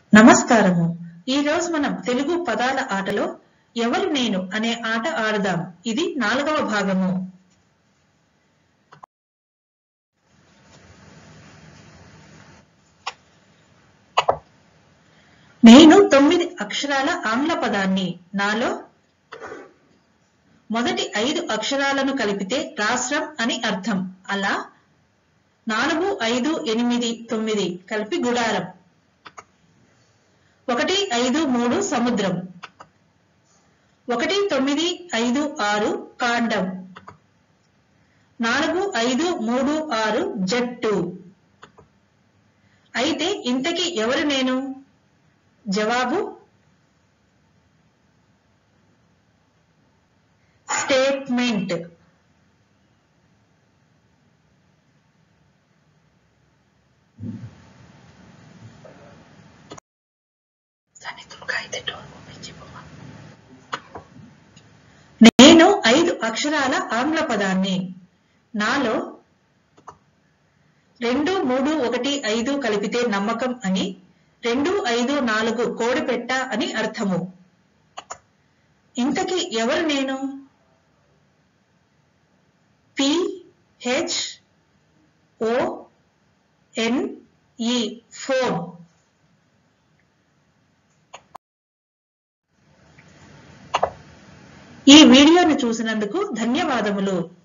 నమస్కారము ఈ రోజు మనం తెలుగు పదాల ఆటలో ఎవరు నేను అనే ఆట ఆడదాం ఇది నాలుగవ భాగము నేను తొమ్మిది అక్షరాల ఆంగ్ల పదాన్ని నాలో మొదటి ఐదు అక్షరాలను కలిపితే రాష్ట్రం అని అర్థం అలా నాలుగు ఐదు ఎనిమిది తొమ్మిది కలిపి గుడారం ఒకటి ఐదు మూడు సముద్రం ఒకటి తొమ్మిది ఐదు ఆరు కాండం నాలుగు ఐదు మూడు ఆరు జట్టు అయితే ఇంతకీ ఎవరు నేను జవాబు స్టేట్మెంట్ నేను ఐదు అక్షరాల ఆంగ్ల పదాన్ని నాలో రెండు మూడు ఒకటి ఐదు కలిపితే నమ్మకం అని రెండు ఐదు నాలుగు కోడిపెట్ట అని అర్థము ఇంతకీ ఎవరు నేను పి హెచ్ ఓ ఎన్ ఈ ఫోన్ ఈ వీడియోను చూసినందుకు ధన్యవాదములు